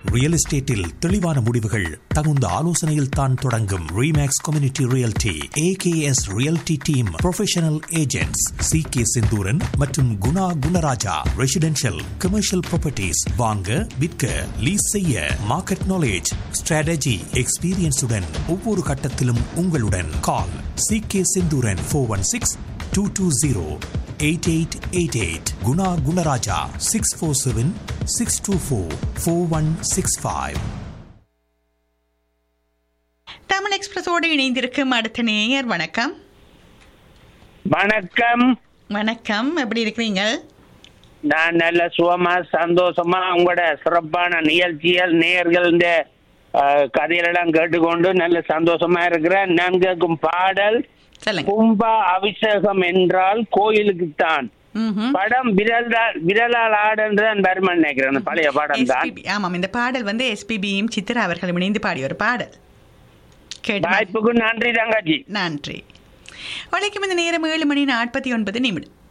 Real எஸ்டேட்டில் தெளிவான முடிவுகள் தகுந்த ஆலோசனையில் தான் தொடங்கும் Remax community realty AKS realty team professional agents C K Senthooran மற்றும் Guna Gunaraja residential commercial properties வாங்க விற்க லீஸ் செய்ய மார்க்கெட் நாலேஜ் ஸ்ட்ராட்டஜி எக்ஸ்பீரியன்ஸுடன் ஒவ்வொரு கட்டத்திலும் உங்களுடன் call C K Senthooran four one six two two zero eight eight eight eight Guna Gunaraja six four seven six two four four one six five Tamil எக்ஸ்பிரஸோடு இணைந்திருக்கும் அடுத்த நேயர் வணக்கம் வணக்கம் வணக்கம் எப்படி இருக்கிறீங்க நான் நல்ல சுகமா சந்தோஷமா உங்களோட சிறப்பான நிகழ்ச்சிகள் நேர்கள் இந்த கதைகளெல்லாம் கேட்டுக்கொண்டு நல்ல சந்தோஷமா இருக்கிறேன் நான் கேட்கும் பாடல் சொல்லுங்க கும்பா அபிஷேகம் என்றால் கோயிலுக்குத்தான் ம்ஹும். படம் விரலால் விரலால் ஆடுன்றதான் வருமான்னு நினைக்கிறேன் அந்த பழைய படம் தான் SPB ஆமாம் இந்த பாடல் வந்து எஸ்பிபியும் சித்ரா அவர்களும் இணைந்து பாடிய ஒரு பாடல் கேட்டு ம- வாய்ப்புக்கு நன்றி தங்கச்சி நன்றி வலைக்கும் இந்த நேரம் ஏழு மணி நாற்பத்தி ஒன்பது நிமிடம்